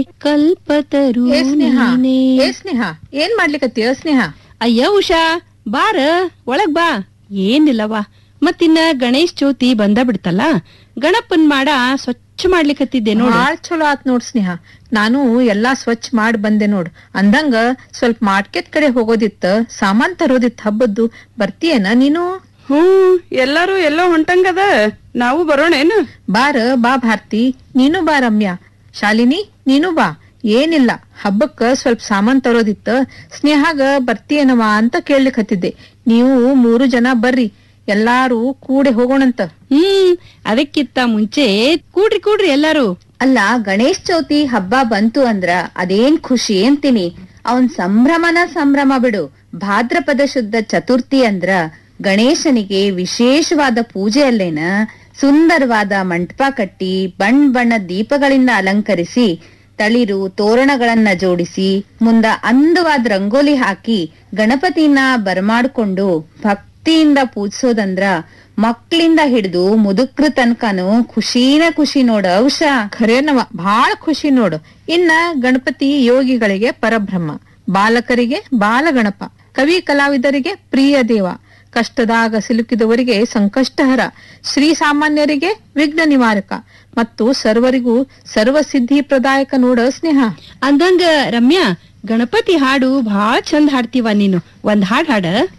ಕಲ್ಪತರು ಏ ಸ್ನೇಹ ನೀನೇ. ಏ ಸ್ನೇಹ ಏನ್ ಮಾಡ್ಲಿಕತ್ತೀಯ ಸ್ನೇಹ ಅಯ್ಯ ಉಷಾ ಬಾರ ಒಳಗ್ ಬಾ ಏನಿಲ್ಲವಾ ಮತ್ತಿನ್ನ ಗಣೇಶ್ ಚೌತಿ ಬಂದ ಬಿಡ್ತಲ್ಲ ಗಣಪನ್ ಮಾಡ ಸ್ವಚ್ಛ ಮಾಡ್ಲಿಕತ್ತಿದ್ದೆ ನೋಡು ಬಾಳ್ ಚಲೋ ಆತ್ ನೋಡ್ ಸ್ನೇಹ ನಾನು ಎಲ್ಲಾ ಸ್ವಚ್ಛ ಮಾಡ್ ಬಂದೆ ನೋಡ್ ಅಂದಂಗ ಸ್ವಲ್ಪ ಮಾರ್ಕೆಟ್ ಕಡೆ ಹೋಗೋದಿತ್ತ ಸಾಮಾನ್ ತರೋದಿತ್ ಹಬ್ಬದ್ದು ಬರ್ತೀಯೇನ ನೀನು ಹ್ಮ್ ಎಲ್ಲಾರು ಎಲ್ಲೋ ಹೊಂಟಂಗದ ನಾವು ಬರೋಣೇನು ಬಾರ ಬಾ ಭಾರತಿ ನೀನು ಬಾ ರಮ್ಯಾ ಶಾಲಿನಿ ನೀನು ಬಾ ಏನಿಲ್ಲ ಹಬ್ಬಕ್ಕ ಸ್ವಲ್ಪ ಸಾಮಾನ್ ತರೋದಿತ್ತ ಸ್ನೇಹಾಗ ಬರ್ತೀಯನವ ಅಂತ ಕೇಳ್ಲಿಕ್ ಹತ್ತಿದ್ದೆ ನೀವು ಮೂರು ಜನ ಬರ್ರಿ ಎಲ್ಲಾರು ಕೂಡೆ ಹೋಗೋಣಂತ ಹ್ಮ್ ಅದಕ್ಕಿಂತ ಮುಂಚೆ ಕೂಡ್ರಿ ಕೂಡ್ರಿ ಎಲ್ಲಾರು ಅಲ್ಲ ಗಣೇಶ್ ಚೌತಿ ಹಬ್ಬ ಬಂತು ಅಂದ್ರ ಅದೇನ್ ಖುಷಿ ಅಂತೀನಿ ಅವನ್ ಸಂಭ್ರಮನ ಸಂಭ್ರಮ ಬಿಡು ಭಾದ್ರಪದ ಶುದ್ಧ ಚತುರ್ಥಿ ಅಂದ್ರ ಗಣೇಶನಿಗೆ ವಿಶೇಷವಾದ ಪೂಜೆ ಅಲ್ಲೇನ ಸುಂದರವಾದ ಮಂಟಪ ಕಟ್ಟಿ ಬಣ್ಣ ಬಣ್ಣದ ದೀಪಗಳಿಂದ ಅಲಂಕರಿಸಿ ತಳಿರು ತೋರಣಗಳನ್ನ ಜೋಡಿಸಿ ಮುಂದ ಅಂದವಾದ ರಂಗೋಲಿ ಹಾಕಿ ಗಣಪತಿನ ಬರಮಾಡ್ಕೊಂಡು ಭಕ್ತಿಯಿಂದ ಪೂಜಿಸೋದಂದ್ರ ಮಕ್ಳಿಂದ ಹಿಡಿದು ಮುದುಕ್ರ ತನಕನು ಖುಷಿನ ಖುಷಿ ನೋಡ ಉಷಾ ಖರೇನವ ಬಹಳ ಖುಷಿ ನೋಡು ಇನ್ನ ಗಣಪತಿ ಯೋಗಿಗಳಿಗೆ ಪರಬ್ರಹ್ಮ ಬಾಲಕರಿಗೆ ಬಾಲಗಣಪ ಕವಿ ಕಲಾವಿದರಿಗೆ ಪ್ರಿಯ ದೇವ ಕಷ್ಟದಾಗ ಸಿಲುಕಿದವರಿಗೆ ಸಂಕಷ್ಟಹರ ಶ್ರೀ ಸಾಮಾನ್ಯರಿಗೆ ವಿಘ್ನ ನಿವಾರಕ ಮತ್ತು ಸರ್ವರಿಗೂ ಸರ್ವಸಿದ್ಧಿ ಪ್ರದಾಯಕ ನೋಡ ಸ್ನೇಹ ಅಂದಂಗ ರಮ್ಯಾ ಗಣಪತಿ ಹಾಡು ಭಾಳ ಚಂದ ಹಾಡ್ತೀವ ನೀನು ಒಂದ್ ಹಾಡ್ ಹಾಡ